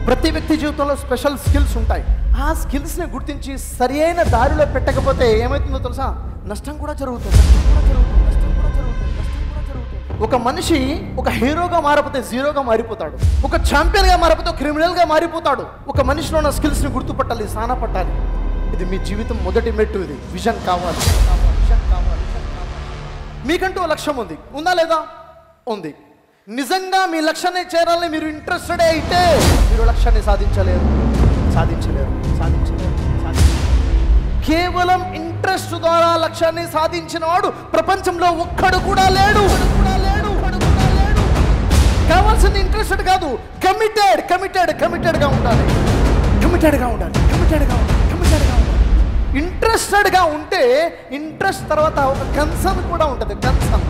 ప్రతి వ్యక్తి జీవితంలో స్పెషల్ స్కిల్స్ ఉంటాయి ఆ స్కిల్స్ని గుర్తించి సరి అయిన దారిలో పెట్టకపోతే ఏమవుతుందో తెలుసా నష్టం కూడా జరుగుతుంది నష్టం కూడా జరుగుతుంది, నష్టం కూడా జరుగుతుంది, నష్టం కూడా జరుగుతుంది. ఒక మనిషి ఒక హీరోగా మారిపోతే జీరోగా మారిపోతాడు ఒక ఛాంపియన్గా మారిపోతే క్రిమినల్గా మారిపోతాడు ఒక మనిషిలో ఉన్న స్కిల్స్ని గుర్తుపట్టాలి సాన పట్టాలి ఇది మీ జీవితం మొదటి మెట్టు ఇది విజన్ కావాలి కావాలి, విజన్ కావాలి, విజన్ కావాలి. మీకంటూ ఓ లక్ష్యం ఉంది ఉందా లేదా ఉంది నిజంగా మీ లక్ష్యాన్ని చేరాలని మీరు ఇంట్రెస్టెడ్ అయితే మీరు లక్ష్యాన్ని సాధించలేరు సాధించలేరు సాధించలేరు సాధించలేరు కేవలం ఇంట్రెస్ట్ ద్వారా లక్ష్యాన్ని సాధించిన వాడు ప్రపంచంలో ఒక్కడు కూడా లేడు ఒక్కడు కూడా లేడు, ఒక్కడు కూడా లేడు. కావాల్సింది ఇంట్రెస్టెడ్ కాదు కమిటెడ్ కమిటెడ్ కమిటెడ్గా ఉండాలి కమిటెడ్గా ఉండాలి కమిటెడ్గా ఉండాలి కమిటెడ్గా ఉండాలి ఇంట్రెస్టెడ్గా ఉంటే ఇంట్రెస్ట్ తర్వాత ఒక కన్సర్న్ కూడా ఉంటుంది కన్సర్న్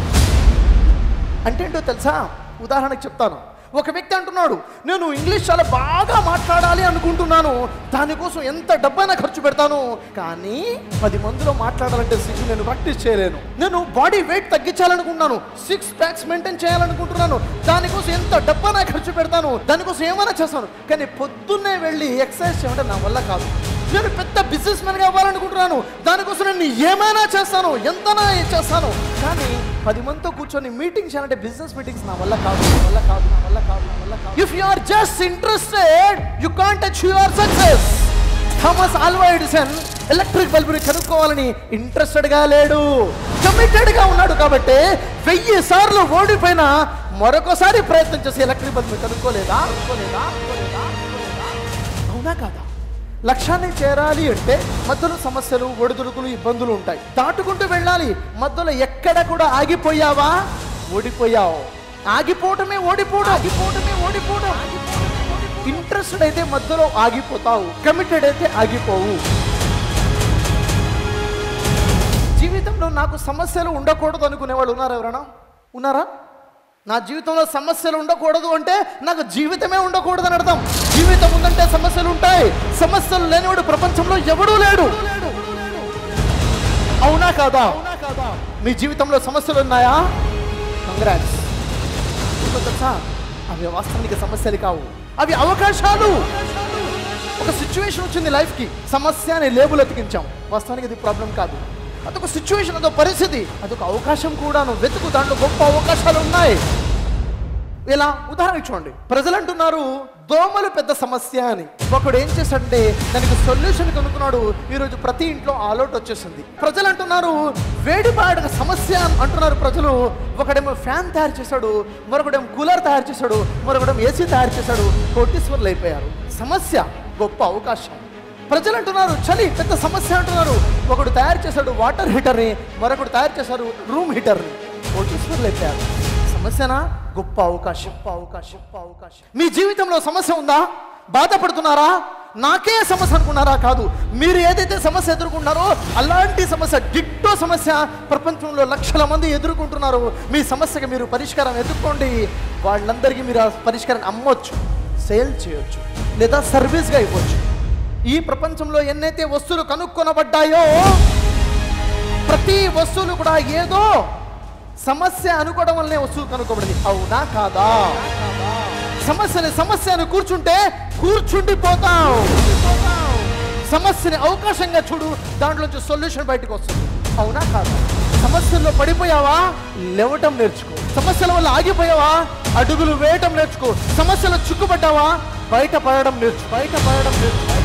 అంటే ఏంటో తెలుసా ఉదాహరణకు చెప్తాను ఒక వ్యక్తి అంటున్నాడు నేను ఇంగ్లీష్ చాలా బాగా మాట్లాడాలి అనుకుంటున్నాను దానికోసం ఎంత డబ్బైనా ఖర్చు పెడతాను కానీ పది మందిలో మాట్లాడాలంటే సిగ్గు నేను ప్రాక్టీస్ చేయలేను నేను బాడీ వెయిట్ తగ్గించాలనుకుంటున్నాను సిక్స్ ప్యాక్స్ మెయింటైన్ చేయాలనుకుంటున్నాను దానికోసం ఎంత డబ్బైనా ఖర్చు పెడతాను దానికోసం ఏమైనా చేస్తాను కానీ పొద్దున్నే వెళ్ళి ఎక్సర్సైజ్ చేయమంటే నా వల్ల కాదు నేను పెద్ద బిజినెస్ మ్యాన్గా అవ్వాలనుకుంటున్నాను దానికోసం నేను ఏమైనా చేస్తాను ఎంతనా చేస్తాను కానీ పది మందితో కూర్చొని మీటింగ్స్ చేయాలంటే బిజినెస్ మీటింగ్స్ నా వల్ల కాదు నా వల్ల కాదు నా వల్ల కాదు నా వల్ల కాదు if you are just interested you can't achieve your success Thomas Alva Edison electric బల్బుని కనుక్కోవాలని ఇంట్రెస్టెడ్ గా లేడు కమిటెడ్ గా ఉన్నాడు కాబట్టి వెయ్యి సార్లు ఓడిపోయినా మరొకసారి ప్రయత్నం చేసి ఎలక్ట్రిక్ బల్బుని కనుక్కోలేదా కనుక్కోలేదా కనుక్కోలేదా? కనుక్కోలేదా? అవునా కాదా లక్ష్యాన్ని చేరాలి అంటే మధ్యలో సమస్యలు ఒడిదుడుకులు ఇబ్బందులు ఉంటాయి దాటుకుంటూ వెళ్ళాలి మధ్యలో ఎక్కడ కూడా ఆగిపోయావా ఓడిపోయావు ఆగిపోవటమే ఓడిపోవడం ఆగిపోవటమే ఓడిపోవడం ఇంట్రెస్టెడ్ అయితే మధ్యలో ఆగిపోతావు కమిటెడ్ అయితే ఆగిపోవు జీవితంలో నాకు సమస్యలు ఉండకూడదు అనుకునే వాళ్ళు ఉన్నారా ఎవరైనా ఉన్నారా నా జీవితంలో సమస్యలు ఉండకూడదు అంటే నాకు జీవితమే ఉండకూడదు అని అర్థం జీవితం ఉందంటే సమస్యలు ఉంటాయి సమస్యలు లేనివాడు ప్రపంచంలో ఎవడూ లేడు అవునా కాదా మీ జీవితంలో సమస్యలు ఉన్నాయా కంగ్రాట్స్ తెలుసా అవి వాస్తవానికి సమస్యలు కావు అవి అవకాశాలు ఒక సిచ్యువేషన్ వచ్చింది లైఫ్కి సమస్య అనే లేబుల్ అతికించాం వాస్తవానికి ఇది ప్రాబ్లం కాదు అదొక సిచ్యువేషన్ అదొక పరిస్థితి అదొక అవకాశం కూడాను వెతుకు దాంట్లో గొప్ప అవకాశాలు ఉన్నాయి ఇలా ఉదాహరణ చూడండి ప్రజలు అంటున్నారు దోమలు పెద్ద సమస్య అని ఒకడు ఏం చేశాడంటే దానికి సొల్యూషన్ కనుక్కున్నాడు ఈరోజు ప్రతి ఇంట్లో ఆలోట్ వచ్చేసింది ప్రజలు అంటున్నారు వేడిపాడక సమస్య అంటున్నారు ప్రజలు ఒకడేమో ఫ్యాన్ తయారు చేశాడు మరొకడేమో కూలర్ తయారు చేశాడు మరొకడేమో ఏసీ తయారు చేశాడు కోటీశ్వర్లు అయిపోయారు సమస్య గొప్ప అవకాశం ప్రజలు అంటున్నారు చలి పెద్ద సమస్య అంటున్నారు ఒకడు తయారు చేశాడు వాటర్ హీటర్ని మరొకడు తయారు చేశారు రూమ్ హీటర్ని కోటీశ్వర్లు అయిపోయారు సమస్యనా గొప్ప అవకాశం గొప్ప అవకాశం గొప్ప అవకాశం మీ జీవితంలో సమస్య ఉందా బాధపడుతున్నారా నాకే సమస్య అనుకున్నారా కాదు మీరు ఏదైతే సమస్య ఎదుర్కొంటున్నారో అలాంటి సమస్య డిట్టో సమస్య ప్రపంచంలో లక్షల మంది ఎదుర్కొంటున్నారు మీ సమస్యకి మీరు పరిష్కారం ఎదుర్కోండి వాళ్ళందరికీ మీరు ఆ పరిష్కారాన్ని అమ్మొచ్చు సేల్ చేయొచ్చు లేదా సర్వీస్గా ఇవ్వచ్చు ఈ ప్రపంచంలో ఎన్నైతే వస్తువులు కనుక్కొనబడ్డాయో ప్రతి వస్తువులు కూడా ఏదో సమస్య అనుకోవడం వల్లనే వస్తువు కనుక్కోబడింది అవునా కాదా సమస్యని సమస్య అని కూర్చుంటే కూర్చుండిపోతావు సమస్యని అవకాశంగా చూడు దాంట్లోంచి సొల్యూషన్ బయటకు వస్తుంది అవునా కాదా సమస్యల్లో పడిపోయావా లేవటం నేర్చుకో సమస్యల వల్ల ఆగిపోయావా అడుగులు వేయటం నేర్చుకో సమస్యలో చిక్కుపడ్డావా బయట పడడం నేర్చు బయట పడడం నేర్చుకో